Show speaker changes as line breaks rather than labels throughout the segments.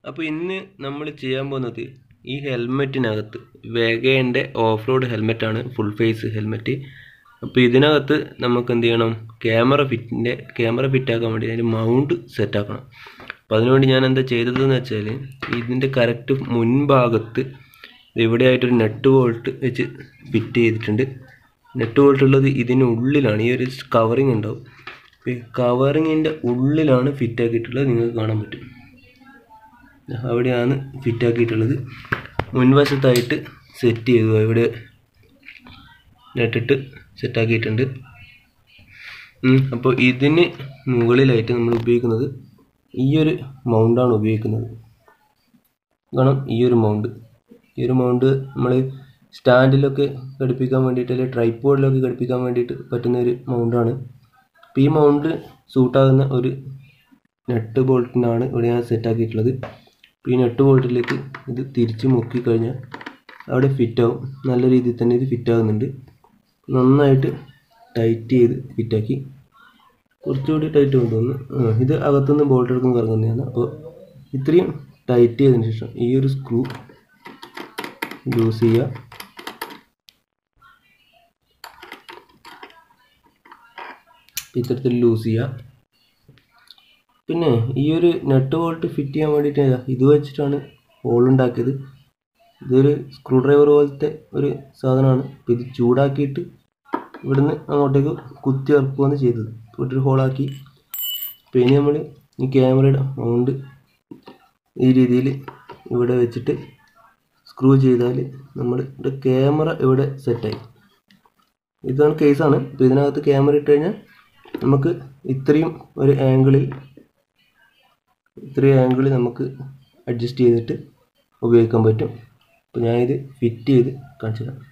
അപ്പോൾ ഇന്ന് നമ്മൾ ചെയ്യാൻ പോകുന്നത് ഈ ഹെൽമെറ്റിനകത്ത് വേഗേൻ്റെ ഓഫ് റോഡ് ഹെൽമെറ്റാണ് ഫുൾ ഫേസ് ഹെൽമെറ്റ് അപ്പോൾ ഇതിനകത്ത് നമുക്ക് എന്ത് ചെയ്യണം ക്യാമറ ഫിറ്റിൻ്റെ ക്യാമറ ഫിറ്റാക്കാൻ വേണ്ടി അതിൻ്റെ മൗണ്ട് സെറ്റാക്കണം അപ്പോൾ അതിനുവേണ്ടി ഞാൻ എന്താ ചെയ്തതെന്ന് വെച്ചാൽ ഇതിൻ്റെ കറക്റ്റ് മുൻഭാഗത്ത് ഇവിടെയായിട്ടൊരു നെറ്റ് ബോൾട്ട് വെച്ച് ഫിറ്റ് ചെയ്തിട്ടുണ്ട് നെറ്റ് ബോൾട്ട് ഉള്ളത് ഇതിനുള്ളിലാണ് ഈ ഒരു കവറിങ് ഉണ്ടാവും ഈ കവറിങ്ങിൻ്റെ ഉള്ളിലാണ് ഫിറ്റ് ആക്കിയിട്ടുള്ളത് നിങ്ങൾക്ക് കാണാൻ പറ്റും അവിടെയാണ് ഫിറ്റ് ആക്കിയിട്ടുള്ളത് മുൻവശത്തായിട്ട് സെറ്റ് ചെയ്തു ഇവിടെ നെറ്റിട്ട് സെറ്റാക്കിയിട്ടുണ്ട് അപ്പോൾ ഇതിന് മുകളിലായിട്ട് നമ്മൾ ഉപയോഗിക്കുന്നത് ഈ ഒരു മൗണ്ടാണ് ഉപയോഗിക്കുന്നത് കാരണം ഈ ഒരു മൗണ്ട് ഈ ഒരു മൗണ്ട് നമ്മൾ സ്റ്റാൻഡിലൊക്കെ ഘടിപ്പിക്കാൻ വേണ്ടിയിട്ട് അല്ലെങ്കിൽ ട്രൈപ്പോഡിലൊക്കെ ഘടിപ്പിക്കാൻ വേണ്ടിയിട്ട് പറ്റുന്ന ഒരു മൗണ്ടാണ് അപ്പോൾ ഈ മൗണ്ട് സൂട്ടാകുന്ന ഒരു നെട്ട് ബോൾട്ടിനാണ് ഇവിടെ ഞാൻ സെറ്റാക്കിയിട്ടുള്ളത് അപ്പോൾ ഈ നെട്ട് ബോൾട്ടിലേക്ക് ഇത് തിരിച്ച് മുക്കി കഴിഞ്ഞാൽ അവിടെ ഫിറ്റാവും നല്ല രീതിയിൽ തന്നെ ഇത് ഫിറ്റാകുന്നുണ്ട് നന്നായിട്ട് ടൈറ്റ് ചെയ്ത് ഫിറ്റാക്കി കുറച്ചുകൂടി ടൈറ്റ് കൊണ്ടുവന്ന് ആ, ഇത് അകത്തുനിന്ന് ബോൾട്ട് എടുക്കും കറങ്ങുന്നതാണ് അപ്പോൾ ഇത്രയും ടൈറ്റ് ചെയ്തതിന് ശേഷം ഈ ഒരു സ്ക്രൂ ലൂസ് ചെയ്യുക ഇത്തരത്തിൽ ലൂസ് ചെയ്യുക പിന്നെ ഈ ഒരു നെട്ട് ബോൾട്ട് ഫിറ്റ് ചെയ്യാൻ വേണ്ടിയിട്ട് ഇത് വെച്ചിട്ടാണ് ഹോൾ ഉണ്ടാക്കിയത് ഇതൊരു സ്ക്രൂ ഡ്രൈവർ പോലത്തെ ഒരു സാധനമാണ് അപ്പോൾ ഇത് ചൂടാക്കിയിട്ട് ഇവിടുന്ന് അങ്ങോട്ടേക്ക് കുത്തി ഇറക്കുകയാണ് ചെയ്തത് ഒരു ഹോളാക്കി പിന്നെ നമ്മൾ ഈ ക്യാമറയുടെ മൗണ്ട് ഈ രീതിയിൽ ഇവിടെ വെച്ചിട്ട് സ്ക്രൂ ചെയ്താൽ നമ്മൾ ക്യാമറ ഇവിടെ സെറ്റായി ഇതാണ് കേസാണ് അപ്പോൾ ഇതിനകത്ത് ക്യാമറ ഇട്ട് കഴിഞ്ഞാൽ നമുക്ക് ഇത്രയും ഒരു ആംഗിളിൽ ഇത്രയും ആംഗിളിൽ നമുക്ക് അഡ്ജസ്റ്റ് ചെയ്തിട്ട് ഉപയോഗിക്കാൻ പറ്റും അപ്പോൾ ഞാനിത് ഫിറ്റ് ചെയ്ത് കാണിച്ചു തരാം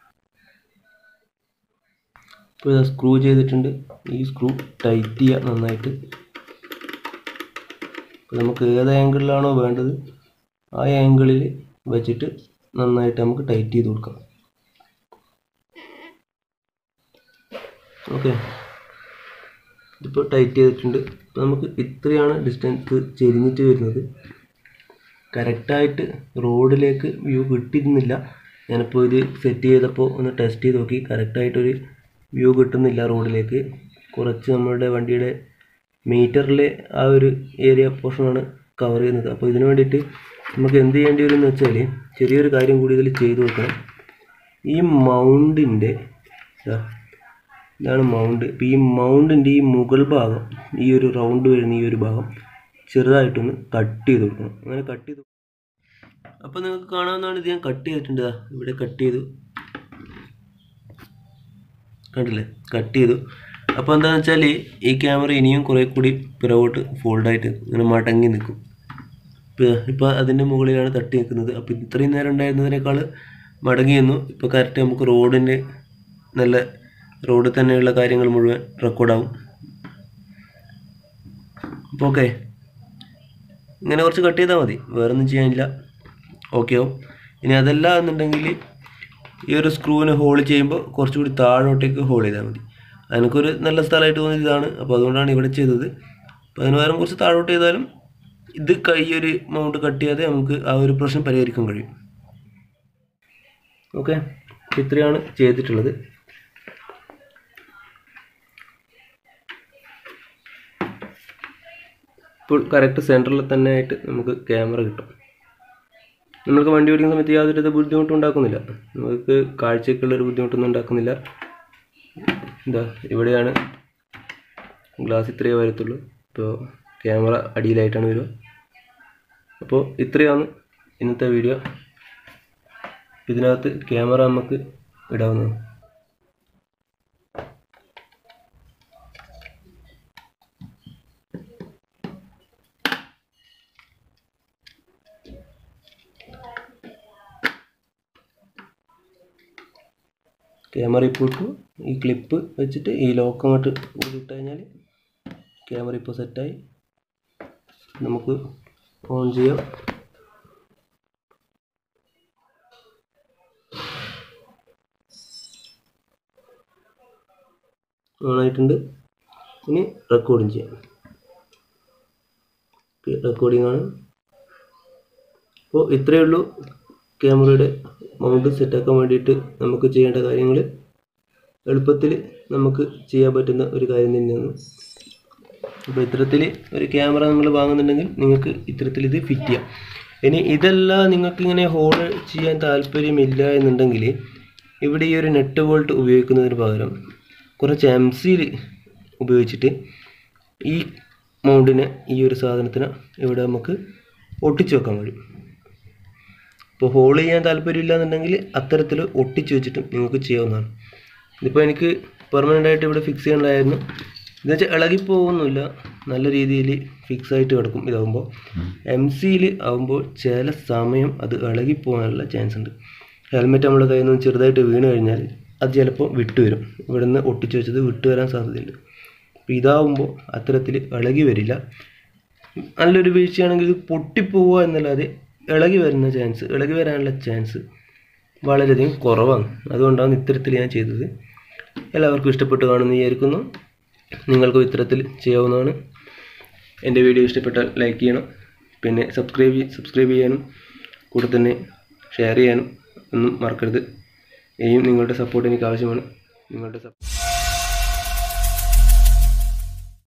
ഇപ്പോൾ ഇത് സ്ക്രൂ ചെയ്തിട്ടുണ്ട് ഈ സ്ക്രൂ ടൈറ്റ് ചെയ്യുക നന്നായിട്ട് അപ്പോൾ നമുക്ക് ഏത് ആംഗിളിലാണോ വേണ്ടത് ആ ആംഗിളിൽ വെച്ചിട്ട് നന്നായിട്ട് നമുക്ക് ടൈറ്റ് ചെയ്ത് കൊടുക്കാം ഓക്കെ ഇതിപ്പോൾ ടൈറ്റ് ചെയ്തിട്ടുണ്ട് അപ്പോൾ നമുക്ക് ഇത്രയാണ് ഡിസ്റ്റൻസ് ചെരിഞ്ഞിട്ട് വരുന്നത് കറക്റ്റായിട്ട് റോഡിലേക്ക് വ്യൂ കിട്ടിയിരുന്നില്ല ഞാനിപ്പോൾ ഇത് സെറ്റ് ചെയ്തപ്പോൾ ഒന്ന് ടെസ്റ്റ് ചെയ്ത് നോക്കി കറക്റ്റായിട്ടൊരു വ്യൂ കിട്ടുന്നില്ല റോഡിലേക്ക് കുറച്ച് നമ്മളുടെ വണ്ടിയുടെ മീറ്ററിലെ ആ ഒരു ഏരിയ പോർഷനാണ് കവർ ചെയ്യുന്നത് അപ്പോൾ ഇതിന് വേണ്ടിയിട്ട് നമുക്ക് എന്ത് ചെയ്യേണ്ടി വരും എന്ന് വെച്ചാൽ ചെറിയൊരു കാര്യം കൂടി ഇതിൽ ചെയ്തു കൊടുക്കണം ഈ മൗണ്ടിൻ്റെ ഇതാണ് മൗണ്ട് ഇപ്പോൾ ഈ മൗണ്ടിൻ്റെ ഈ മുകൾ ഭാഗം ഈ ഒരു റൗണ്ട് വരുന്ന ഈ ഒരു ഭാഗം ചെറുതായിട്ടൊന്ന് കട്ട് ചെയ്ത് കൊടുക്കണം അങ്ങനെ കട്ട് ചെയ്ത് അപ്പോൾ നിങ്ങൾക്ക് കാണാവുന്നതാണ് ഇത് ഞാൻ കട്ട് ചെയ്തിട്ടുണ്ട് ദാ ഇവിടെ കട്ട് ചെയ്തു കണ്ടില്ലേ കട്ട് ചെയ്തു അപ്പോൾ എന്താണെന്ന് വെച്ചാൽ ഈ ക്യാമറ ഇനിയും കുറേ കൂടി പിറകോട്ട് ഫോൾഡായിട്ട് ഇങ്ങനെ മടങ്ങി നിൽക്കും ഇപ്പോൾ ഇപ്പോൾ അതിൻ്റെ മുകളിലാണ് തട്ടി നിൽക്കുന്നത് അപ്പോൾ ഇത്രയും നേരം ഉണ്ടായിരുന്നതിനേക്കാൾ മടങ്ങി നിന്നു ഇപ്പോൾ കറക്റ്റ് നമുക്ക് റോഡിൻ്റെ നല്ല റോഡിൽ തന്നെയുള്ള കാര്യങ്ങൾ മുഴുവൻ റെക്കോർഡാവും അപ്പോൾ ഓക്കെ ഇങ്ങനെ കുറച്ച് കട്ട് ചെയ്താൽ മതി വേറെ ഒന്നും ചെയ്യാനില്ല ഓക്കെ ആവും ഇനി അതല്ല എന്നുണ്ടെങ്കിൽ ഈ ഒരു സ്ക്രൂവിന് ഹോൾ ചെയ്യുമ്പോൾ കുറച്ചുകൂടി താഴോട്ടേക്ക് ഹോൾ ചെയ്താൽ മതി എനിക്കൊരു നല്ല സ്ഥലമായിട്ട് തോന്നിയത് ഇതാണ് അപ്പോൾ അതുകൊണ്ടാണ് ഇവിടെ ചെയ്തത് അപ്പോൾ അതിന് പകരം കുറച്ച് താഴോട്ട് ചെയ്താലും ഇത് കൈ ഒരു മൗണ്ട് കട്ട് ചെയ്യാതെ നമുക്ക് ആ ഒരു പ്രശ്നം പരിഹരിക്കാൻ കഴിയും ഓക്കെ ഇത്രയാണ് ചെയ്തിട്ടുള്ളത് ഇപ്പോൾ കറക്റ്റ് സെൻറ്ററിൽ തന്നെ ആയിട്ട് നമുക്ക് ക്യാമറ കിട്ടും നമ്മൾക്ക് വണ്ടി ഓടിക്കുന്ന സമയത്ത് യാതൊരു ബുദ്ധിമുട്ടും ഉണ്ടാക്കുന്നില്ല നമുക്ക് കാഴ്ചയ്ക്കുള്ളൊരു ബുദ്ധിമുട്ടൊന്നും ഉണ്ടാക്കുന്നില്ല എന്താ ഇവിടെയാണ് ഗ്ലാസ് ഇത്രയേ വരത്തുള്ളൂ ഇപ്പോൾ ക്യാമറ അടിയിലായിട്ടാണ് വരിക അപ്പോൾ ഇത്രയാണ് ഇന്നത്തെ വീഡിയോ ഇതിനകത്ത് ക്യാമറ നമുക്ക് ഇടാവുന്നതാണ് ക്യാമറ ഇപ്പോൾ ഇട്ടു ഈ ക്ലിപ്പ് വെച്ചിട്ട് ഈ ലോക്ക് അങ്ങോട്ട് ഇട്ട് കഴിഞ്ഞാൽ ക്യാമറ ഇപ്പോൾ സെറ്റായി നമുക്ക് ഓൺ ചെയ്യാം ഓണായിട്ടുണ്ട് ഇനി റെക്കോർഡിങ് ചെയ്യാം റെക്കോർഡിംഗ് ആണ് അപ്പോൾ ഇത്രയേ ഉള്ളൂ ക്യാമറയുടെ മൗണ്ട് സെറ്റാക്കാൻ വേണ്ടിയിട്ട് നമുക്ക് ചെയ്യേണ്ട കാര്യങ്ങൾ എളുപ്പത്തിൽ നമുക്ക് ചെയ്യാൻ പറ്റുന്ന ഒരു കാര്യം തന്നെയാണ് അപ്പോൾ ഇത്തരത്തിൽ ഒരു ക്യാമറ നിങ്ങൾ വാങ്ങുന്നുണ്ടെങ്കിൽ നിങ്ങൾക്ക് ഇത്തരത്തിൽ ഇത് ഫിറ്റ് ചെയ്യാം ഇനി ഇതെല്ലാം നിങ്ങൾക്ക് ഇങ്ങനെ ഹോൾ ചെയ്യാൻ താല്പര്യമില്ല എന്നുണ്ടെങ്കിൽ ഇവിടെ ഈ ഒരു നെറ്റ് വോൾട്ട് ഉപയോഗിക്കുന്നതിന് പകരം കുറച്ച് എം സിയിൽ ഉപയോഗിച്ചിട്ട് ഈ മൗണ്ടിനെ ഈ ഒരു സാധനത്തിന് ഇവിടെ നമുക്ക് ഒട്ടിച്ചു വെക്കാൻ കഴിയും ഇപ്പോൾ ഹോൾ ചെയ്യാൻ താല്പര്യമില്ല എന്നുണ്ടെങ്കിൽ അത്തരത്തിൽ ഒട്ടിച്ചു വെച്ചിട്ടും നിങ്ങൾക്ക് ചെയ്യാവുന്നതാണ് ഇതിപ്പോൾ എനിക്ക് പെർമനൻ്റ് ആയിട്ട് ഇവിടെ ഫിക്സ് ചെയ്യേണ്ടതായിരുന്നു എന്ന് വെച്ചാൽ ഇളകിപ്പോകുന്നില്ല നല്ല രീതിയിൽ ഫിക്സ് ആയിട്ട് കിടക്കും ഇതാകുമ്പോൾ എം സിയിൽ ആകുമ്പോൾ ചില സമയം അത് ഇളകിപ്പോകാനുള്ള ചാൻസ് ഉണ്ട് ഹെൽമെറ്റ് നമ്മുടെ കയ്യിൽ നിന്ന് ചെറുതായിട്ട് വീണ് കഴിഞ്ഞാൽ അത് ചിലപ്പോൾ വിട്ടുവരും ഇവിടെ നിന്ന് ഒട്ടിച്ച് വെച്ചത് വിട്ടുവരാൻ സാധ്യതയുണ്ട് അപ്പോൾ ഇതാവുമ്പോൾ അത്തരത്തിൽ ഇളകി വരില്ല നല്ലൊരു വീഴ്ചയാണെങ്കിൽ ഇത് പൊട്ടിപ്പോവുക എന്നല്ലാതെ ഇളകി വരുന്ന ചാൻസ് ഇളകി വരാനുള്ള ചാൻസ് വളരെയധികം കുറവാണ് അതുകൊണ്ടാണ് ഇത്തരത്തിൽ ഞാൻ ചെയ്തത് എല്ലാവർക്കും ഇഷ്ടപ്പെട്ട് കാണുമെന്ന് വിചാരിക്കുന്നു നിങ്ങൾക്കും ഇത്തരത്തിൽ ചെയ്യാവുന്നതാണ് എൻ്റെ വീഡിയോ ഇഷ്ടപ്പെട്ടാൽ ലൈക്ക് ചെയ്യണം പിന്നെ സബ്സ്ക്രൈബ് സബ്സ്ക്രൈബ് ചെയ്യാനും കൂടെ തന്നെ ഷെയർ ചെയ്യാനും ഒന്നും മറക്കരുത് ഇനിയും നിങ്ങളുടെ സപ്പോർട്ട് എനിക്ക് ആവശ്യമാണ് നിങ്ങളുടെ സപ്പോർട്ട്